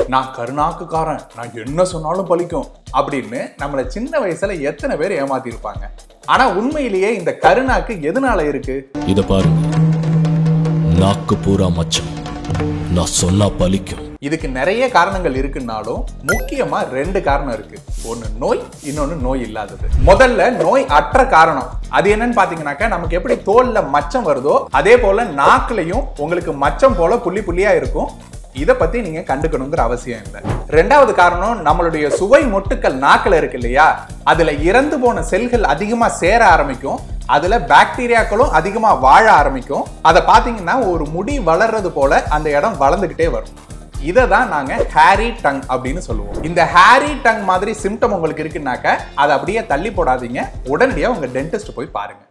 நான் கருணாக்குக்காரன் நான் என்ன சொன்னாலும் பலிக்கும் அப்படின்னு நம்மள சின்ன வயசுல எத்தனை பேர் ஏமாத்தி இருப்பாங்க ஆனா உண்மையிலேயே இந்த கருணாக்கு எதனால இருக்கு இத பாருங்க நாக்கு பூரா மச்சம் நான் சொன்னா பலிக்கும் இதுக்கு நிறைய காரணங்கள் இருக்குன்னாலும் முக்கியமா ரெண்டு காரணம் இருக்கு ஒன்னு நோய் இன்னொன்னு நோய் இல்லாதது முதல்ல நோய் அற்ற காரணம் அது என்னன்னு பாத்தீங்கன்னாக்கா நமக்கு எப்படி தோல்ல மச்சம் வருதோ அதே போல நாக்குலயும் உங்களுக்கு மச்சம் போல புள்ளி புள்ளியா இருக்கும் இத பத்தி நீங்க கண்டுக்கணுங்கிற அவசியம் இல்லை ரெண்டாவது காரணம் நம்மளுடைய சுவை மொட்டுக்கள் நாக்குல இருக்கு இல்லையா அதுல இறந்து போன செல்கள் அதிகமா சேர ஆரம்பிக்கும் அதுல பாக்டீரியாக்களும் அதிகமா வாழ ஆரம்பிக்கும் அதை பாத்தீங்கன்னா ஒரு முடி வளர்றது போல அந்த இடம் வளர்ந்துகிட்டே வரும் இதை தான் நாங்க ஹேரி டங் அப்படின்னு சொல்லுவோம் இந்த ஹேரி டங் மாதிரி சிம்டம் உங்களுக்கு இருக்குன்னாக்க அதை அப்படியே தள்ளி போடாதீங்க உடனடியாக உங்க டென்டிஸ்ட் போய் பாருங்க